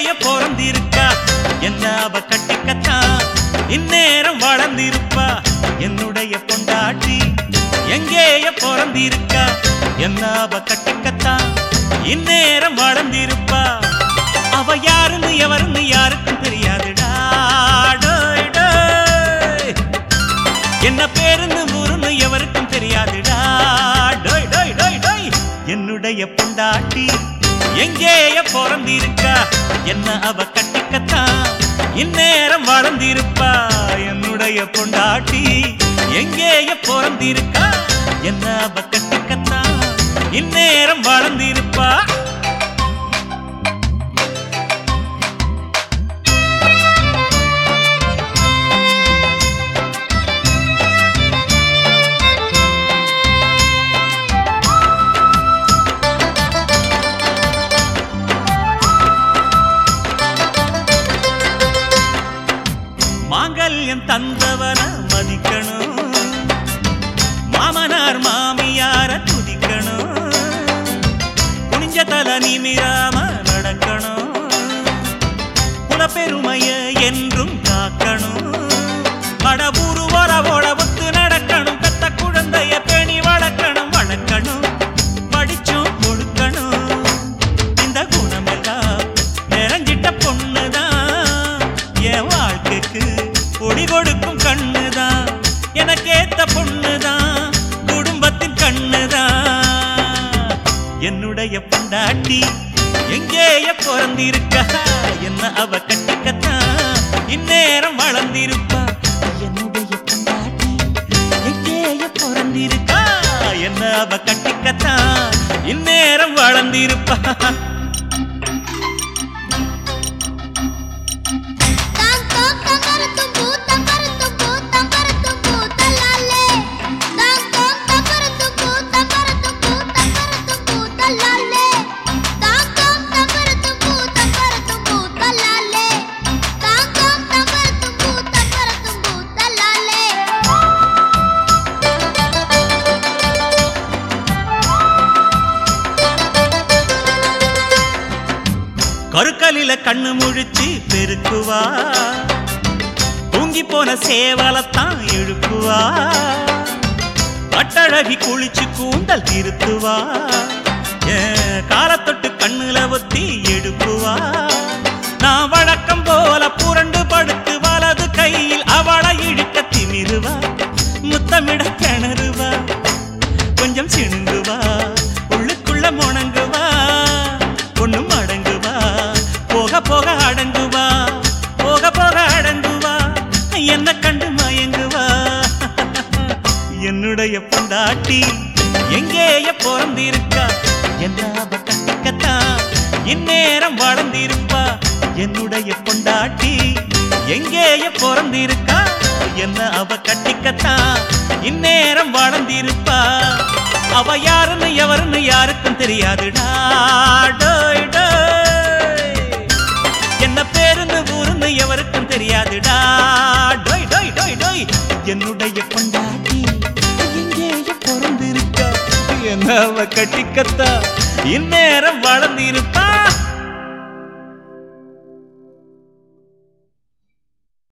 எங்கேய பிறந்திருக்கா என்ன அவ கட்டிக்கத்தான் இந்நேரம் வளர்ந்திருப்பா என்னுடைய பொண்டாட்டி எங்கேய பிறந்திருக்கா என்ன அவ கட்டிக்கத்தான் இந்நேரம் வளர்ந்திருப்பா அவ யாருன்னு எவருன்னு யாருக்கும் தெரியாதுடா டோய் டோய் என்ன பேருன்னு ஊருன்னு எவருக்கும் தெரியாதுடா டோய் டோய் டோய் டோய் என்னுடைய பொண்டாட்டி எங்கேய பிறந்திருக்கா என்ன அவ கட்டிக்கத்தான் இந்நேரம் வளர்ந்திருப்பா என்னுடைய பொண்டாட்டி எங்கேய பிறந்திருக்கா என்ன அவ கட்டிக்கத்தான் இந்நேரம் வளர்ந்திருப்பா மாங்கல்யம் தந்தவன மதிக்கணும் மாமனார் மாமியார துதிக்கணும் குனிஞ்ச தல நிமிராம நடக்கணும் குலப்பெருமைய என்றும் காக்கணும் கடவுரு வரவோட ஒத்து நடக்கணும் பெத்த குழந்தைய பேணி வளர்க்கணும் வளர்க்கணும் படிச்சும் கொடுக்கணும் இந்த குணமெல்லாம் நிறைஞ்சிட்ட பொண்ணுதான் என் வாழ்க்கைக்கு ஒளி கொடுக்கும் கண்ணுதான் எனக்கேத்த பொண்ணுதான் குடும்பத்தின் கண்ணுதான் என்னுடைய பொண்டாட்டி எங்கேய பிறந்திருக்கா என்ன அவ கட்டிக்கத்தான் இந்நேரம் வளர்ந்திருப்பா என்னுடைய பொண்டாட்டி எங்கேய பிறந்திருக்கா என்ன அவ கட்டிக்கத்தான் இந்நேரம் வளர்ந்திருப்பா தாங்கோ தங்கரத்தும் பூ தங்கரத்தும் பூ தங்கரத்தும் பூ தல்லாலே தாங்கோ தங்கரத்தும் பூ தங்கரத்தும் பூ தங்கரத்தும் பூ தல்லாலே தாங்கோ தங்கரத்தும் பூ தங்கரத்தும் பூ தல்லாலே தாங்கோ தங்கரத்தும் பூ தங்கரத்தும் பூ தல்லாலே கருக்கலில கண்ணு முழிச்சு பெருக்குவா தூங்கி போன சேவலத்தான் எழுப்புவா கட்டழகி குளிச்சு கூந்தல் திருத்துவா ஏன் காலத்தொட்டு கண்ணுல ஒத்தி எடுப்புவா நான் வழக்கம் போல புரண்டு படுத்து வலது கையில் அவளை இழுக்க திமிருவா முத்தமிட கிணறுவா கொஞ்சம் சிணுங்குவா உள்ளுக்குள்ள முணங்குவா ஒண்ணும் அடங்குவா போக போக அடங்குவா போக போக அடங்குவா என்ன கண்டு மயங்குவா என்னுடைய பொண்டாட்டி எங்கேய பிறந்திருக்கா என்ன அவ கட்டிக்கத்தான் இந்நேரம் வளர்ந்திருப்பா என்னுடைய பொண்டாட்டி எங்கேய பிறந்திருக்கா என்ன அவ கட்டிக்கத்தான் இந்நேரம் வளர்ந்திருப்பா அவ யாருன்னு எவருன்னு யாருக்கும் தெரியாதுடா டோய் டோய் என்ன பேருன்னு ஊருன்னு எவருக்கும் தெரியாதுடா டோய் டோய் டோய் டோய் என்னுடைய பொண்டாட்டி எங்கேயோ பிறந்திருக்கா என்ன அவ கட்டிக்கத்தா இந்நேரம் வளர்ந்திருப்பா